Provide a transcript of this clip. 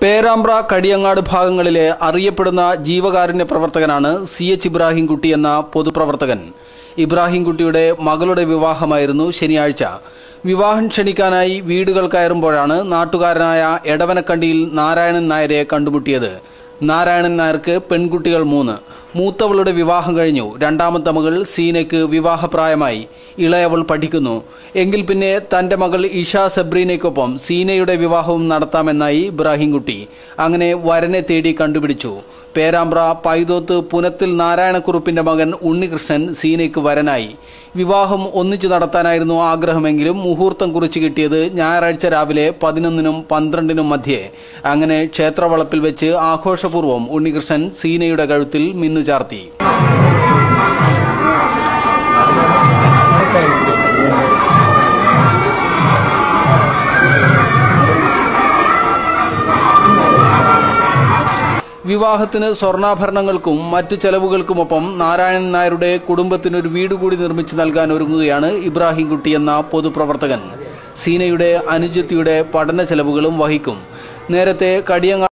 പേരാമ്പ്ര കടിയങ്ങാട് ഭാഗങ്ങളിലെ അറിയപ്പെടുന്ന ജീവകാരുണ്യ പ്രവർത്തകനാണ് സി എച്ച് ഇബ്രാഹിംകുട്ടി എന്ന പൊതുപ്രവർത്തകൻ ഇബ്രാഹിംകുട്ടിയുടെ മകളുടെ വിവാഹമായിരുന്നു ശനിയാഴ്ച വിവാഹം ക്ഷണിക്കാനായി വീടുകൾ കയറുമ്പോഴാണ് നാട്ടുകാരനായ എടവനക്കണ്ടിയിൽ നാരായണൻ നായരെ കണ്ടുമുട്ടിയത് നാരായണൻ നായർക്ക് പെൺകുട്ടികൾ മൂന്ന് മൂത്തവളുടെ വിവാഹം കഴിഞ്ഞു രണ്ടാമത്തെ മകൾ സീനയ്ക്ക് വിവാഹപ്രായമായി ഇളയവൾ പഠിക്കുന്നു എങ്കിൽ പിന്നെ തന്റെ മകൾ ഇഷ സബ്രീനയ്ക്കൊപ്പം സീനയുടെ വിവാഹവും നടത്താമെന്നായി ഇബ്രാഹിംകുട്ടി അങ്ങനെ വരനെ തേടി കണ്ടുപിടിച്ചു പേരാമ്പ്ര പൈതോത്ത് പുനത്തിൽ നാരായണക്കുറുപ്പിന്റെ മകൻ ഉണ്ണികൃഷ്ണൻ സീനയ്ക്ക് വരനായി വിവാഹം ഒന്നിച്ചു നടത്താനായിരുന്നു ആഗ്രഹമെങ്കിലും മുഹൂർത്തം കുറിച്ച് കിട്ടിയത് ഞായറാഴ്ച രാവിലെ പതിനൊന്നിനും പന്ത്രണ്ടിനും മധ്യേ അങ്ങനെ ക്ഷേത്രവളപ്പിൽ വെച്ച് ആഘോഷപൂർവ്വം ഉണ്ണികൃഷ്ണൻ സീനയുടെ കഴുത്തിൽ മിന്നുചാർത്തി വിവാഹത്തിന് സ്വർണ്ണാഭരണങ്ങൾക്കും മറ്റു ചെലവുകൾക്കുമൊപ്പം നാരായണൻ നായരുടെ കുടുംബത്തിന് ഒരു വീട് കൂടി നിർമ്മിച്ചു നൽകാൻ ഒരുങ്ങുകയാണ് ഇബ്രാഹിംകുട്ടി എന്ന പൊതുപ്രവർത്തകൻ സീനയുടെ അനുജത്തിയുടെ പഠന ചെലവുകളും വഹിക്കും നേരത്തെ കടിയങ്ങ